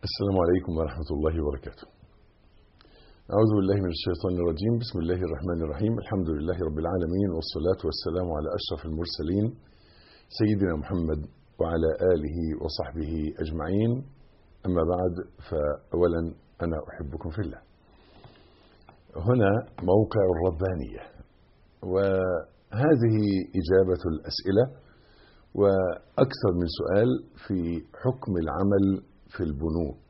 السلام عليكم ورحمة الله وبركاته أعوذ بالله من الشيطان الرجيم بسم الله الرحمن الرحيم الحمد لله رب العالمين والصلاة والسلام على أشرف المرسلين سيدنا محمد وعلى آله وصحبه أجمعين أما بعد فأولا أنا أحبكم في الله هنا موقع الربانية وهذه إجابة الأسئلة وأكثر من سؤال في حكم العمل في البنوك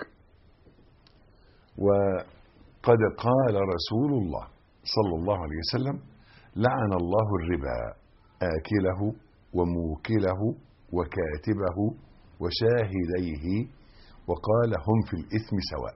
وقد قال رسول الله صلى الله عليه وسلم لعن الله الربا آكله وموكله وكاتبه وشاهديه وقال هم في الإثم سواء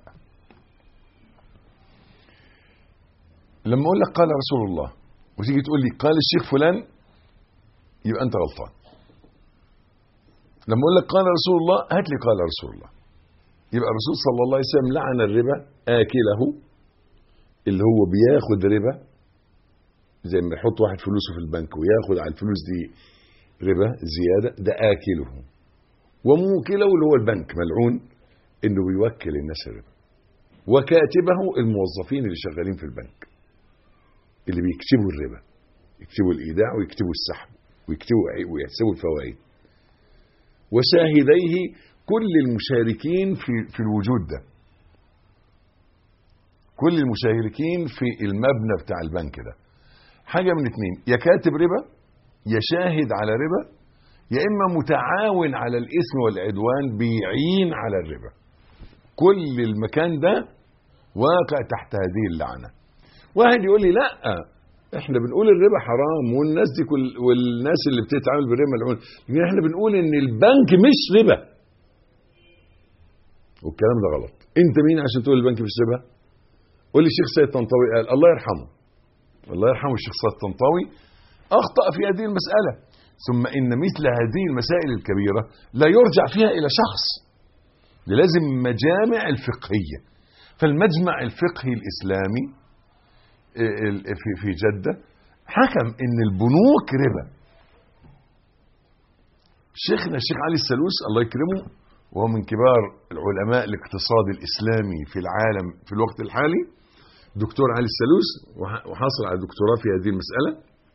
لما أقول لك قال رسول الله وتيجي تقول لي قال الشيخ فلان يبقى أنت غلطان لما أقول لك قال رسول الله هات لي قال رسول الله يبقى الرسول صلى الله عليه وسلم لعن الربا آكله اللي هو بياخد ربا زي ما يحط واحد فلوسه في البنك وياخد على الفلوس دي ربا زيادة ده آكله وموكله اللي هو البنك ملعون انه بيوكل الناس الربا وكاتبه الموظفين اللي شغالين في البنك اللي بيكتبوا الربا يكتبوا الايداع ويكتبوا السحب ويكتبوا ويحسبوا الفوائد وشاهديه كل المشاركين في في الوجود ده كل المشاركين في المبنى بتاع البنك ده حاجه من اتنين يا كاتب ربا يا شاهد على ربا يا اما متعاون على الاثم والعدوان بيعين على الربا كل المكان ده واقع تحت هذه اللعنه واحد يقول لي لا احنا بنقول الربا حرام والناس دي كل والناس اللي بتتعامل بالربا ملعون لكن احنا بنقول ان البنك مش ربا والكلام ده غلط انت مين عشان تقول البنك مش ربا قول لي الشيخ سيد طنطاوي قال الله يرحمه الله يرحمه الشيخ سيد طنطاوي اخطا في هذه المساله ثم ان مثل هذه المسائل الكبيره لا يرجع فيها الى شخص لازم مجامع الفقهيه فالمجمع الفقهي الاسلامي في في جده حكم ان البنوك ربا شيخنا الشيخ علي السلوس الله يكرمه وهو من كبار العلماء الاقتصاد الاسلامي في العالم في الوقت الحالي دكتور علي السلوس وحاصل على دكتوراه في هذه المساله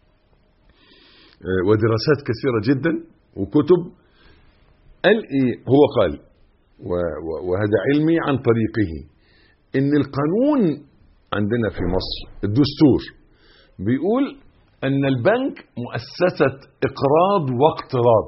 ودراسات كثيره جدا وكتب قال ايه هو قال وهذا علمي عن طريقه ان القانون عندنا في مصر الدستور بيقول ان البنك مؤسسه اقراض واقتراض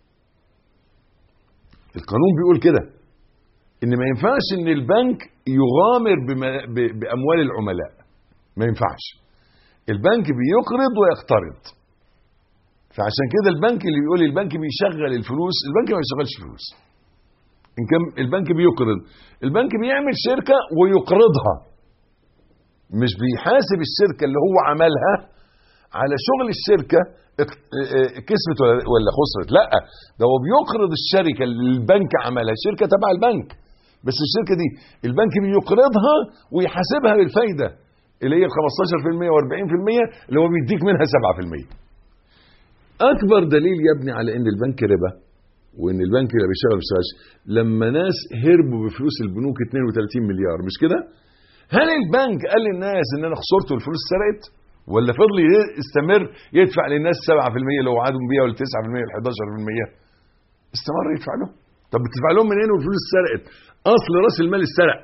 القانون بيقول كده ان ما ينفعش ان البنك يغامر باموال العملاء ما ينفعش البنك بيقرض ويقترض فعشان كده البنك اللي بيقول البنك بيشغل الفلوس البنك ما بيشغلش فلوس ان كان البنك بيقرض البنك بيعمل شركه ويقرضها مش بيحاسب الشركه اللي هو عملها على شغل الشركه كسبت ولا خسرت لا ده هو بيقرض الشركه اللي البنك عملها الشركه تبع البنك بس الشركه دي البنك بيقرضها ويحاسبها بالفايده اللي هي 15% و40% اللي هو بيديك منها 7% اكبر دليل يا ابني على ان البنك ربا وان البنك اللي بيشتغل ما بيشتغلش لما ناس هربوا بفلوس البنوك 32 مليار مش كده هل البنك قال للناس ان انا خسرت والفلوس سرقت ولا فضل يستمر يدفع للناس 7% اللي وعدهم بيها ولا 9% ولا 11% استمر يدفع لهم طب بتدفع لهم منين والفلوس سرقت اصل راس المال اتسرق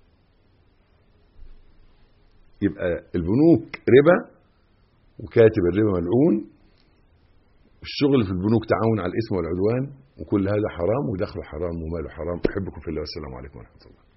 يبقى البنوك ربا وكاتب الربا ملعون الشغل في البنوك تعاون على الاثم والعدوان وكل هذا حرام ودخله حرام وماله حرام احبكم في الله والسلام عليكم ورحمه الله